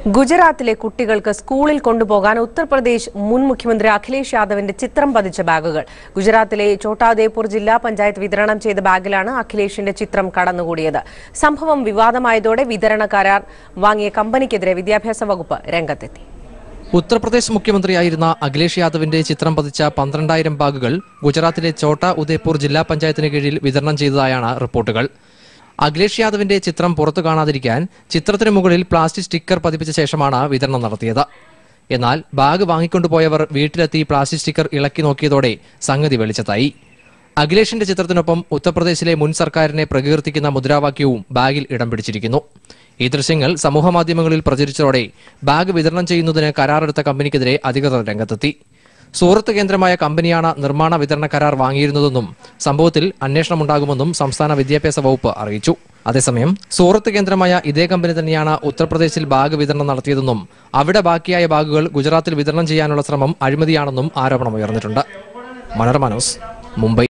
ഗുജറാത്തിലെ കുട്ടികൾക്ക് സ്കൂളിൽ കൊണ്ടുപോകാൻ ഉത്തർപ്രദേശ് മുൻ മുഖ്യമന്ത്രി അഖിലേഷ് യാദവിന്റെ ചിത്രം പതിച്ച ബാഗുകൾ ഗുജറാത്തിലെ ചോട്ടാദേപൂർ ജില്ലാ പഞ്ചായത്ത് വിതരണം ചെയ്ത ബാഗിലാണ് അഖിലേഷിന്റെ ചിത്രം കടന്നുകൂടിയത് സംഭവം വിവാദമായതോടെ വിതരണ കരാർ വാങ്ങിയ കമ്പനിക്കെതിരെ വിദ്യാഭ്യാസ വകുപ്പ് രംഗത്തെത്തി ഉത്തർപ്രദേശ് മുഖ്യമന്ത്രിയായിരുന്ന അഖിലേഷ് യാദവിന്റെ ചിത്രം പതിച്ച പന്ത്രണ്ടായിരം ബാഗുകൾ ഗുജറാത്തിലെ ചോട്ട ഉദയ്പൂർ ജില്ലാ പഞ്ചായത്തിന് കീഴിൽ വിതരണം ചെയ്തതായാണ് റിപ്പോർട്ടുകൾ അഖിലേഷ് യാദവിന്റെ ചിത്രം പുറത്തു കാണാതിരിക്കാൻ ചിത്രത്തിന് മുകളിൽ പ്ലാസ്റ്റിക് സ്റ്റിക്കർ പതിപ്പിച്ച ശേഷമാണ് വിതരണം നടത്തിയത് എന്നാൽ ബാഗ് വാങ്ങിക്കൊണ്ടുപോയവർ വീട്ടിലെത്തി പ്ലാസ്റ്റിക് സ്റ്റിക്കർ ഇളക്കി നോക്കിയതോടെ സംഗതി വെളിച്ചത്തായി അഖിലേഷിന്റെ ചിത്രത്തിനൊപ്പം ഉത്തർപ്രദേശിലെ മുൻ സർക്കാരിനെ പ്രകീർത്തിക്കുന്ന മുദ്രാവാക്യവും ബാഗിൽ ഇടം പിടിച്ചിരിക്കുന്നു ഈ ദൃശ്യങ്ങൾ സമൂഹമാധ്യമങ്ങളിൽ പ്രചരിച്ചതോടെ ബാഗ് വിതരണം ചെയ്യുന്നതിന് കരാറെടുത്ത കമ്പനിക്കെതിരെ അധികൃതർ രംഗത്തെത്തി സൂറത്ത് കേന്ദ്രമായ കമ്പനിയാണ് നിർമ്മാണ വിതരണ കരാർ വാങ്ങിയിരുന്നതെന്നും സംഭവത്തിൽ അന്വേഷണമുണ്ടാകുമെന്നും സംസ്ഥാന വിദ്യാഭ്യാസ വകുപ്പ് അറിയിച്ചു അതേസമയം സൂറത്ത് കേന്ദ്രമായ ഇതേ കമ്പനി തന്നെയാണ് ഉത്തർപ്രദേശിൽ ബാഗ് വിതരണം നടത്തിയതെന്നും അവിടെ ബാക്കിയായ ബാഗുകൾ ഗുജറാത്തിൽ വിതരണം ചെയ്യാനുള്ള ശ്രമം അഴിമതിയാണെന്നും ആരോപണമുയർന്നിട്ടുണ്ട് മനോരമ ന്യൂസ് മുംബൈ